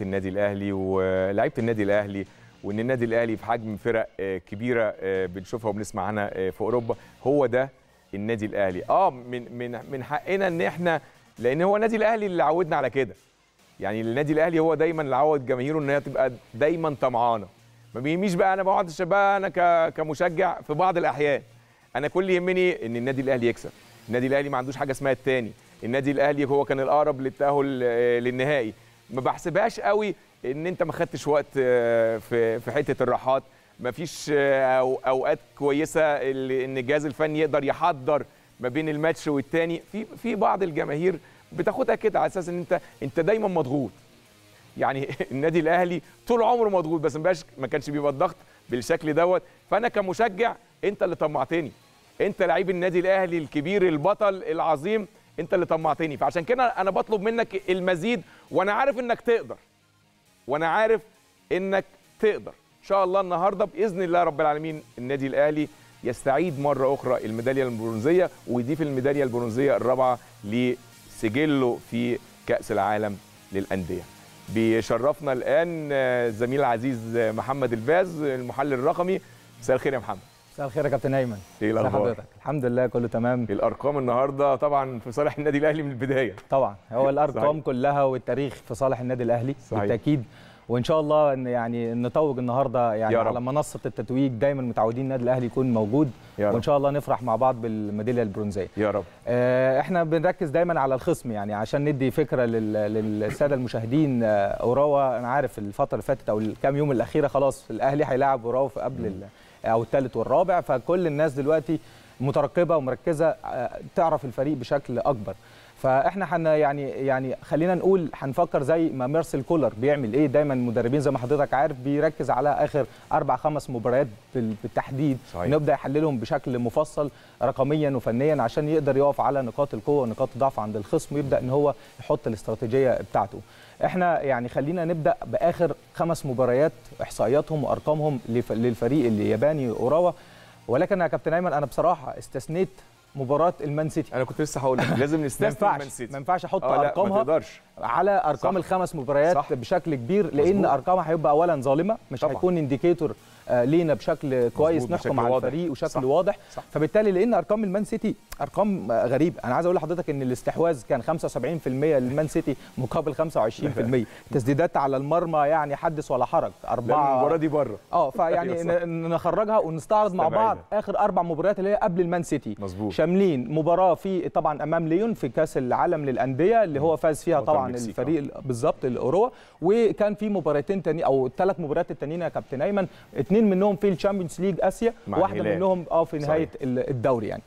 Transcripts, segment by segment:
النادي الاهلي ولاعيبه النادي الاهلي وان النادي الاهلي في حجم فرق آه، كبيره آه، بنشوفها وبنسمع عنها آه، في اوروبا هو ده النادي الاهلي اه من من من حقنا ان احنا لان هو النادي الاهلي اللي عودنا على كده يعني النادي الاهلي هو دايما اللي عود جماهيره ان هي تبقى دايما طمعانه ما بيهمنيش بقى انا بقعد بقى انا ك- كمشجع في بعض الاحيان انا كل اللي يهمني ان النادي الاهلي يكسب النادي الاهلي ما عندوش حاجه اسمها التاني النادي الاهلي هو كان الاقرب للتاهل آه، للنهائي ما بحسبهاش قوي ان انت ما خدتش وقت آه، في في حته الراحات ما فيش آه، أو اوقات كويسه اللي ان الجهاز الفني يقدر يحضر ما بين الماتش والتاني في في بعض الجماهير بتاخدها كده على اساس ان انت انت دايما مضغوط يعني النادي الاهلي طول عمره مضغوط بس ما بقاش- ما كانش بيبقى الضغط بالشكل دوت فانا كمشجع انت اللي طمعتني انت لعيب النادي الاهلي الكبير البطل العظيم انت اللي طمعتني فعشان كده انا بطلب منك المزيد وانا عارف انك تقدر وانا عارف انك تقدر ان شاء الله النهارده باذن الله رب العالمين النادي الاهلي يستعيد مره اخرى الميداليه البرونزيه ويضيف الميداليه البرونزيه الرابعه لسجله في كاس العالم للانديه بيشرفنا الان آه، زميل العزيز آه، محمد الباز المحلل الرقمي مساء الخير يا محمد مساء الخير يا كابتن ايمن ايه ازي الاخبار حضرتك الحمد لله كله تمام الارقام النهارده طبعا في صالح النادي الاهلي من البدايه طبعا هو الارقام صحيح. كلها والتاريخ في صالح النادي الاهلي صحيح. بالتاكيد وان شاء الله ان يعني نتوج النهارده يعني يا على رب. منصه التتويج دايما متعودين النادي الاهلي يكون موجود يا رب. وان شاء الله نفرح مع بعض بالميداليه البرونزيه يا رب آه، احنا بنركز دايما على الخصم يعني عشان ندي فكره لل- للساده المشاهدين آه، اوراوا انا عارف الفتره اللي فاتت او الكام يوم الاخيره خلاص الاهلي هيلاعب اوراوا في قبل ال- او الثالث والرابع فكل الناس دلوقتي مترقبه ومركزه آه، تعرف الفريق بشكل اكبر فاحنا حن يعني يعني خلينا نقول هنفكر زي ما مارسيل كولر بيعمل ايه دايما المدربين زي ما حضرتك عارف بيركز على اخر اربع خمس مباريات بال- بالتحديد صحيح. نبدا يحللهم بشكل مفصل رقميا وفنيا عشان يقدر يقف على نقاط القوه ونقاط الضعف عند الخصم ويبدا ان هو يحط الاستراتيجيه بتاعته احنا يعني خلينا نبدا باخر خمس مباريات احصائياتهم وارقامهم لف- للفريق الياباني اوراوا ولكن يا كابتن ايمن انا بصراحه استثنيت مباراه المان سيتي انا كنت لسه هقول لك لازم ما نستثني ينفعش المان سيتي ما ينفعش احط اه لا ما ارقامها تقدرش على ارقام صح. الخمس مباريات صح. صح. بشكل كبير لان مظبوط. ارقامها هيبقى اولا ظالمه مش طبعا. هيكون انديكيتور آه، لينا بشكل كويس مظبوط، نحكم بشكل على واضح. الفريق وشكل صح. واضح صح. فبالتالي لان ارقام المان سيتي ارقام آه، غريبه انا عايز اقول لحضرتك ان الاستحواذ كان 75% للمان سيتي مقابل 25% تسديدات على المرمى يعني حدث ولا حرج لا اربعه المباراه دي بره اه فيعني أيوة صح. ن- نخرجها ونستعرض مع استبعدها. بعض اخر اربع مباريات اللي هي قبل المان سيتي مظبوط. شاملين مباراه في طبعا امام ليون في كاس العالم للانديه اللي هو فاز فيها بطل طبعا المكسيك، الفريق ال- بالظبط الاوروا وكان في مباراتين تاني او الثلاث مباريات التانيين يا كابتن ايمن اثنين منهم في الشامبيونز ليج اسيا مع واحده الهلال. منهم اه في نهايه صحيح. ال- الدوري يعني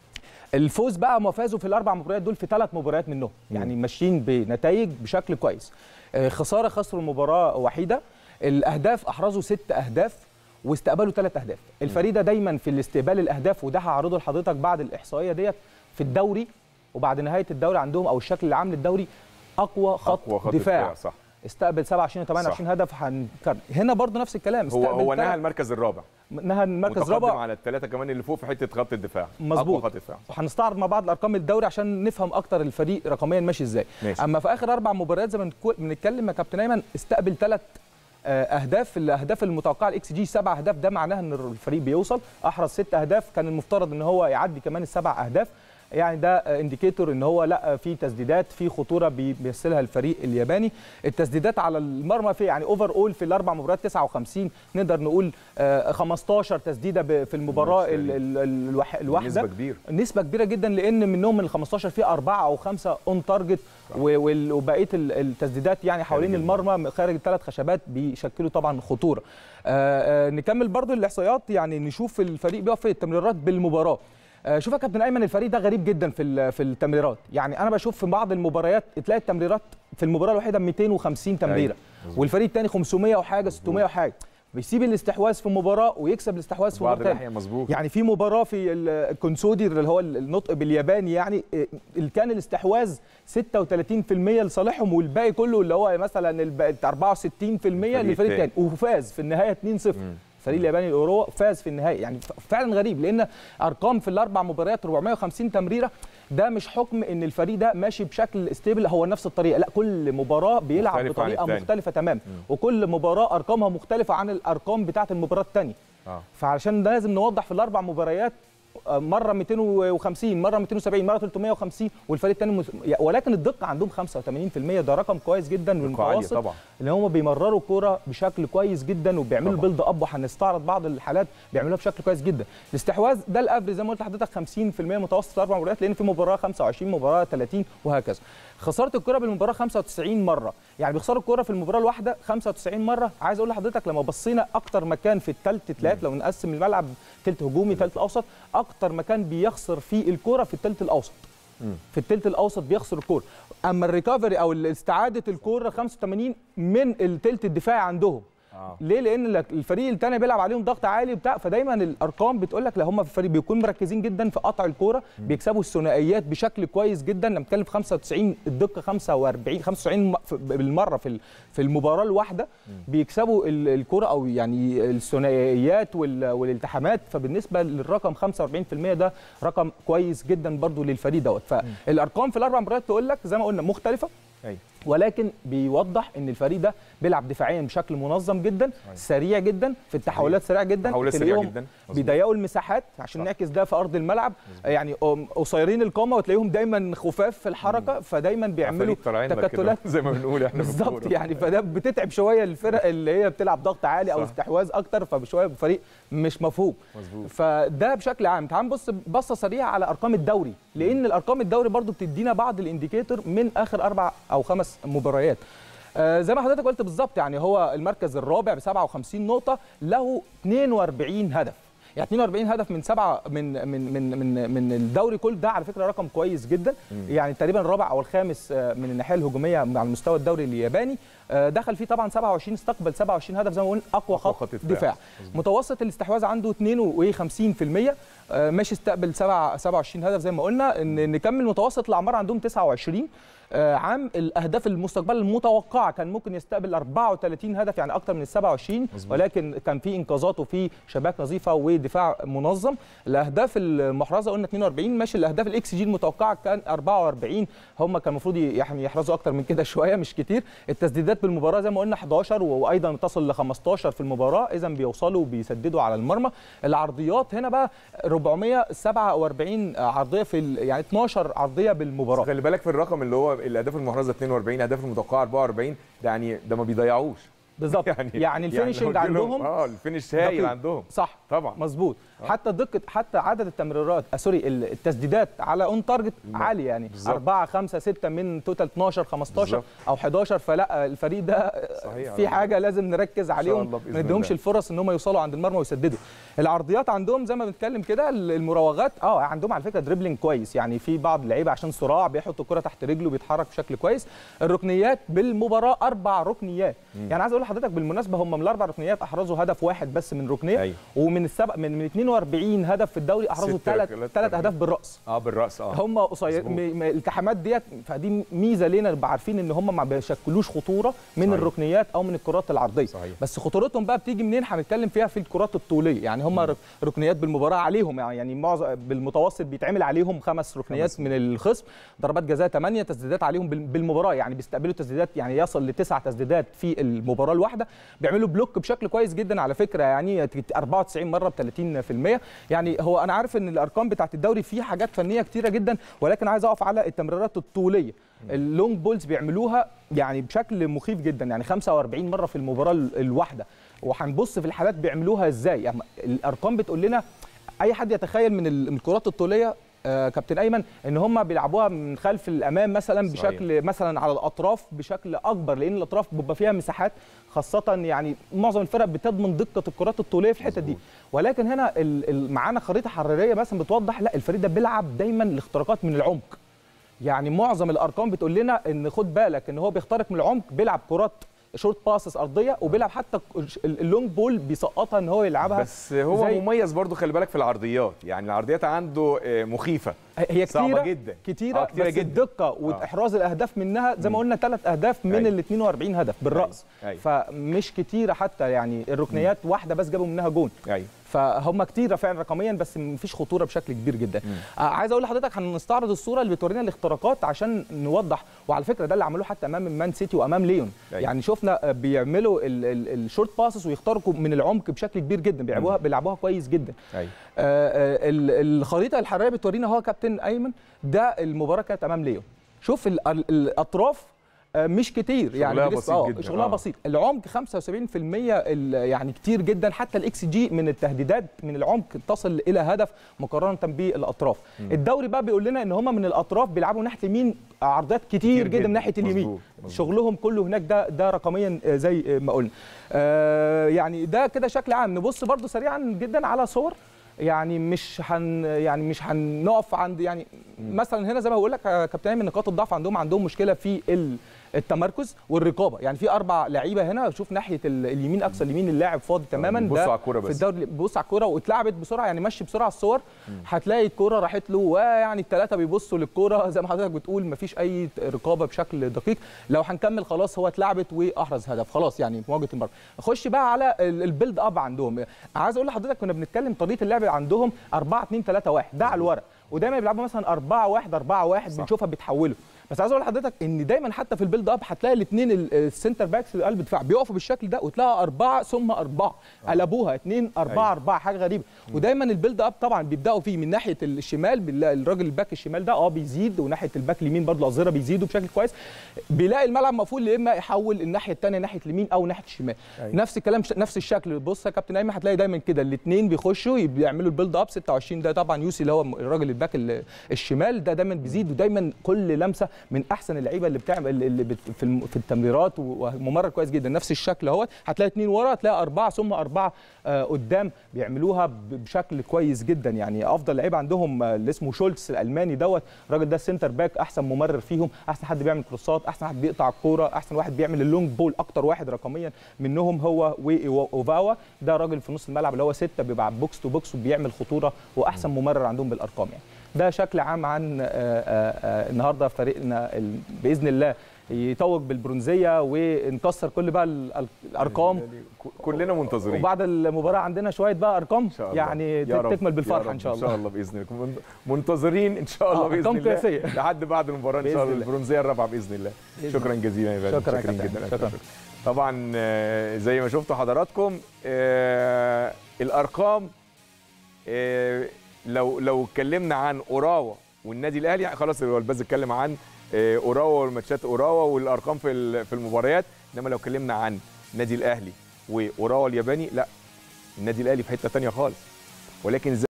الفوز بقى ما فازوا في الاربع مباريات دول في ثلاث مباريات منهم يعني ماشيين بنتائج بشكل كويس آه، خساره خسروا مباراه وحيده الاهداف احرزوا ست اهداف واستقبلوا ثلاث اهداف الفريق ده دايما في الاستقبال الاهداف وده هعرضه لحضرتك بعد الاحصائيه ديت في الدوري وبعد نهايه الدوري عندهم او الشكل العام للدوري اقوى خط, أقوى خط دفاع, دفاع، صح. استقبل 27 و 28 هدف هنكرر هنا برضو نفس الكلام هو استقبل هو نهى تلات- المركز الرابع نهى المركز متقدم رابع على الثلاثه كمان اللي فوق في حته خط الدفاع مظبوط. اقوى خط دفاع وهنستعرض مع بعض الارقام الدوري عشان نفهم اكتر الفريق رقميا ماشي ازاي ماشي. اما في اخر اربع مباريات زي ما بنتكو- بنتكلم يا كابتن ايمن استقبل ثلاث اهداف الاهداف المتوقعه الاكس جي سبع اهداف ده معناها ان الفريق بيوصل احرز ست اهداف كان المفترض ان هو يعدي كمان السبع اهداف يعني ده انديكيتور ان هو لا في تسديدات في خطوره بي- بيمثلها الفريق الياباني التسديدات على المرمى في يعني اوفر اول في الاربع مباريات 59 نقدر نقول آه، 15 تسديده ب- في المباراه ماشي. ال- ال- ال- الواح- الواحده نسبه كبيره نسبة كبيرة جدا لأن منهم من ال 15 في أربعة أو خمسة أون تارجت وبقية ال- التسديدات يعني حوالين خارج المرمى خارج الثلاث خشبات بيشكلوا طبعا خطورة. آه، آه، نكمل برضو الإحصائيات يعني نشوف الفريق بيقف في التمريرات بالمباراة. آه، شوف يا كابتن ايمن الفريق ده غريب جدا في ال- في التمريرات يعني انا بشوف في بعض المباريات تلاقي التمريرات في المباراه الواحده 250 تمريره أيوة، مظبوط. والفريق الثاني 500 وحاجه 600 وحاجه بيسيب الاستحواذ في مباراه ويكسب الاستحواذ في بعض مباراه الناحيه مظبوط يعني في مباراه في ال- الكونسودي اللي هو النطق بالياباني يعني إيه، اللي كان الاستحواذ 36% لصالحهم والباقي كله اللي هو مثلا الب- 64% للفريق التاني. الثاني وفاز في النهايه 2-0 الفريق الياباني الاورو فاز في النهائي يعني ف- فعلا غريب لان ارقام في الاربع مباريات 450 تمريره ده مش حكم ان الفريق ده ماشي بشكل استيبل هو نفس الطريقه لا كل مباراه بيلعب مختلف عن بطريقه التاني. مختلفه تماما وكل مباراه ارقامها مختلفه عن الارقام بتاعه المباراه الثانيه اه فعشان ده لازم نوضح في الاربع مباريات آه، مره 250 مره 270 مره 350 والفريق الثاني مس... ولكن الدقه عندهم 85% ده رقم كويس جدا دقة عالية والمتوسط طبعا ان هم بيمرروا الكوره بشكل كويس جدا وبيعملوا طبعا. بيلد اب وهنستعرض بعض الحالات بيعملوها بشكل كويس جدا الاستحواذ ده الافري زي ما قلت لحضرتك 50% متوسط في اربع مباريات لان في مباراه 25 مباراه 30 وهكذا خساره الكوره بالمباراه 95 مره يعني بيخسروا الكوره في المباراه الواحده 95 مره عايز اقول لحضرتك لما بصينا اكتر مكان في الثلث تلات لو نقسم الملعب ثلث هجومي ثلث اوسط اكتر مكان بيخسر فيه الكوره في الثلث الاوسط مم. في الثلث الاوسط بيخسر الكوره اما الريكفري او استعاده الكوره 85 من الثلث الدفاعي عندهم اه ليه؟ لان الفريق الثاني بيلعب عليهم ضغط عالي وبتاع فدايما الارقام بتقول لك لا هم في الفريق بيكونوا مركزين جدا في قطع الكوره بيكسبوا الثنائيات بشكل كويس جدا لما بنتكلم في 95 الدقه 45 95 م- في- بالمره في ال- في المباراه الواحده بيكسبوا ال- الكوره او يعني الثنائيات وال- والالتحامات فبالنسبه للرقم 45% ده رقم كويس جدا برضو للفريق دوت فالارقام في الاربع مباريات تقول لك زي ما قلنا مختلفه ايوه ولكن بيوضح ان الفريق ده بيلعب دفاعيا بشكل منظم جدا سريع جدا في التحولات سريع جدا تحولات سريعة تلاقيهم جدا مظبوط. بيضيقوا المساحات عشان صح. نعكس ده في ارض الملعب يعني قم- قصيرين القامه وتلاقيهم دايما خفاف في الحركه فدايما بيعملوا عفاريت طالعين لك كده، تكتلات زي ما بنقول احنا في بالظبط الكورة. يعني فده بتتعب شويه الفرق اللي هي بتلعب ضغط عالي او صح. استحواذ اكتر فبشويه فريق مش مفهوم مظبوط فده بشكل عام تعال نبص بصه سريعه على ارقام الدوري لان الارقام الدوري برضو بتدينا بعض الانديكيتور من اخر اربع او خمس مباريات آه زي ما حضرتك قلت بالظبط يعني هو المركز الرابع ب 57 نقطه له 42 هدف يعني 42 هدف من سبعه من من من من من الدوري كل ده على فكره رقم كويس جدا يعني تقريبا الرابع او الخامس آه، من الناحيه الهجوميه على مستوى الدوري الياباني آه، دخل فيه طبعا 27 استقبل 27 هدف زي ما قلنا اقوى أقوى خط خط دفاع. دفاع متوسط الاستحواذ عنده 52% آه، ماشي استقبل 7 27 هدف زي ما قلنا ان نكمل متوسط الاعمار عندهم 29 آه، عام الاهداف المستقبل المتوقعه كان ممكن يستقبل 34 هدف يعني اكتر من ال 27 مظبوط. ولكن كان في انقاذات وفي شباك نظيفه ودفاع منظم الاهداف المحرزه قلنا 42 ماشي الاهداف الاكس جي المتوقعه كان 44 هم كان المفروض يعني يحرزوا اكتر من كده شويه مش كتير التسديدات بالمباراه زي ما قلنا 11 وايضا تصل ل 15 في المباراه اذا بيوصلوا وبيسددوا على المرمى العرضيات هنا بقى 447 عرضيه في ال- يعني 12 عرضيه بالمباراه خلي بالك في الرقم اللي هو الاهداف المحرزه 42 الاهداف المتوقعه 44 ده يعني ده ما بيضيعوش بالظبط يعني, يعني الفينشنج لو قلت لهم- عندهم اه الفينش هايل دقيق. عندهم صح طبعا مظبوط حتى دقه حتى عدد التمريرات آه سوري ال- التسديدات على اون تارجت بالظبط. عالي يعني بالظبط. 4 5 6 من توتال 12 15 بالظبط. او 11 فلا الفريق ده صحيح. في حاجه لازم نركز عليهم الله بإذن ما نديهمش الله. الفرص ان هم يوصلوا عند المرمى ويسددوا العرضيات عندهم زي ما بنتكلم كده المراوغات اه عندهم على فكره دريبلينج كويس يعني في بعض اللعيبه عشان صراع بيحط الكره تحت رجله بيتحرك بشكل كويس الركنيات بالمباراه اربع ركنيات يعني عايز اقول لحضرتك بالمناسبه هم من الاربع ركنيات احرزوا هدف واحد بس من ركنيه أيوة. ومن السبع من من 42 هدف في الدوري احرزوا ستة ثلاث ركلات ثلاث تمرير. اهداف بالراس اه بالراس اه هم قصير مظبوط. م- م- الالتحامات ديت فدي ميزه لينا نبقى عارفين ان هم ما بيشكلوش خطوره من صحيح. الركنيات او من الكرات العرضيه صحيح. بس خطورتهم بقى بتيجي منين هنتكلم فيها في الكرات الطوليه يعني هم رك- ركنيات بالمباراه عليهم يعني معظم بالمتوسط بيتعمل عليهم خمس ركنيات خمس. من الخصم ضربات جزاء 8 تسديدات عليهم بال- بالمباراه يعني بيستقبلوا تسديدات يعني يصل لتسع تسديدات في المباراه الواحده بيعملوا بلوك بشكل كويس جدا على فكره يعني 94 مره ب 30% يعني هو انا عارف ان الارقام بتاعت الدوري فيه حاجات فنيه كتيره جدا ولكن عايز اقف على التمريرات الطوليه اللونج بولز بيعملوها يعني بشكل مخيف جدا يعني 45 مره في المباراه ال- الواحده وهنبص في الحالات بيعملوها ازاي يعني الارقام بتقول لنا اي حد يتخيل من ال- من الكرات الطوليه آه كابتن ايمن ان هم بيلعبوها من خلف الامام مثلا صحيح. بشكل مثلا على الاطراف بشكل اكبر لان الاطراف بيبقى فيها مساحات خاصه يعني معظم الفرق بتضمن دقه الكرات الطوليه في الحته دي مظبوط. ولكن هنا ال- ال- معانا خريطه حراريه مثلا بتوضح لا الفريق ده بيلعب دايما الاختراقات من العمق يعني معظم الارقام بتقول لنا ان خد بالك ان هو بيخترق من العمق بيلعب كرات شورت باسس ارضيه وبيلعب حتى ال- اللونج بول بيسقطها ان هو يلعبها بس هو زي- مميز برضو خلي بالك في العرضيات يعني العرضيات عنده آه، مخيفه هي صعبة كتيرة جدا. كتيرة, آه، كتيرة بس جدا. الدقة واحراز الاهداف منها زي ما قلنا ثلاث اهداف من أيوة. ال 42 هدف بالراس أيوة. فمش كتيرة حتى يعني الركنيات واحدة بس جابوا منها جون ايوه فهم كتيره فعلا رقميا بس مفيش خطوره بشكل كبير جدا آه عايز اقول لحضرتك هنستعرض الصوره اللي بتورينا الاختراقات عشان نوضح وعلى فكره ده اللي عملوه حتى امام مان سيتي وامام ليون أيوة. يعني شفنا آه، بيعملوا ال- ال- الشورت باسز ويخترقوا من العمق بشكل كبير جدا بيلعبوها بيلعبوها كويس جدا ايوه آه، آه، ال- الخريطه الحراريه بتورينا هو كابتن ايمن ده المباراه كانت امام ليون شوف ال- ال- الاطراف آه، مش كتير يعني شغلها لسه- بسيط آه، جدا، شغلها آه. بسيط العمق 75% ال- يعني كتير جدا حتى الاكس جي من التهديدات من العمق تصل الى هدف مقارنه بالاطراف الدوري بقى بيقول لنا ان هم من الاطراف بيلعبوا ناحيه اليمين عرضات كتير, كتير جدا جداً. من ناحيه اليمين مظبوط، مظبوط. شغلهم كله هناك ده ده رقميا آه، زي آه، ما قلنا آه، يعني ده كده شكل عام نبص برضو سريعا جدا على صور يعني مش هن يعني مش هنقف عند يعني مثلا هنا زي ما بقول لك يا كابتن أيمن نقاط الضعف عندهم عندهم مشكله في ال- التمركز والرقابه يعني في اربع لعيبه هنا شوف ناحيه ال- اليمين اقصى اليمين اللاعب فاضي تماما بيبصوا ده على الكورة في بس. الدوري بيبص على الكوره واتلعبت بسرعه يعني مشي بسرعه الصور هتلاقي الكوره راحت له ويعني الثلاثه بيبصوا للكوره زي ما حضرتك بتقول مفيش اي رقابه بشكل دقيق لو هنكمل خلاص هو اتلعبت واحرز هدف خلاص يعني في مواجهه المرمى نخش بقى على ال- البيلد اب عندهم عايز اقول لحضرتك كنا بنتكلم طريقه اللعب عندهم 4 2 3 1 ده على الورق ودايما بيلعبوا مثلا 4 1 4 1 بنشوفها بيتحولوا بس عايز اقول لحضرتك ان دايما حتى في البيلد اب هتلاقي الاثنين السنتر باكس اللي قلب الدفاع بيقفوا بالشكل ده وتلاقي اربعه ثم اربعه قلبوها اثنين اربعه أيوة. اربعه حاجه غريبه ودايما البيلد اب طبعا بيبداوا فيه من ناحيه الشمال بنلاقي الراجل الباك الشمال ده اه بيزيد وناحيه الباك اليمين برضه الاظهره بيزيدوا بشكل كويس بيلاقي الملعب مقفول يا اما يحول الناحيه الثانيه ناحيه اليمين او ناحيه الشمال أيوة. نفس الكلام ش- نفس الشكل بص يا كابتن ايمن هتلاقي دايما كده الاثنين بيخشوا بيعملوا البيلد اب 26 ده طبعا يوسي اللي هو الراجل الباك ال- الشمال ده دايما بيزيد ودايما كل لمسه من احسن اللعيبه اللي بتعمل اللي بت في الم- في التمريرات وممرر كويس جدا نفس الشكل اهوت هتلاقي اثنين ورا هتلاقي اربعه ثم اربعه آه، قدام بيعملوها ب- بشكل كويس جدا يعني افضل لعيب عندهم آه، اللي اسمه شولتس الالماني دوت الراجل ده سنتر باك احسن ممرر فيهم احسن حد بيعمل كروسات احسن حد بيقطع الكوره احسن واحد بيعمل اللونج بول اكتر واحد رقميا منهم هو واوفاوا ده راجل في نص الملعب اللي هو سته بيبقى بوكس تو بوكس وبيعمل خطوره واحسن ممرر عندهم بالارقام يعني ده شكل عام عن آه، آه، آه، النهارده فريقنا ال- باذن الله يتوج بالبرونزيه ونكسر كل بقى ال- ال- الارقام يعني ك- كلنا منتظرين وبعد المباراه عندنا شويه بقى ارقام إن شاء الله. يعني يا رب، تكمل يا بالفرحه رب، ان شاء ان شاء الله الله باذن الله من- منتظرين ان شاء الله آه، باذن أرقام الله قياسية. لحد بعد المباراه ان شاء بإذن الله الله. البرونزيه الرابعه باذن الله بإذن شكرا جزيلا يا فندم شكرا يا شاكرين كابتن. جدا شكرا. طبعا آه، زي ما شفتوا حضراتكم آه، الارقام آه، لو لو اتكلمنا عن اوراوا والنادي الاهلي خلاص هو الباز اتكلم عن آه، اوراوا والماتشات اوراوا والارقام في ال- في المباريات انما لو اتكلمنا عن النادي الاهلي واوراوا الياباني لا النادي الاهلي في حته ثانيه خالص ولكن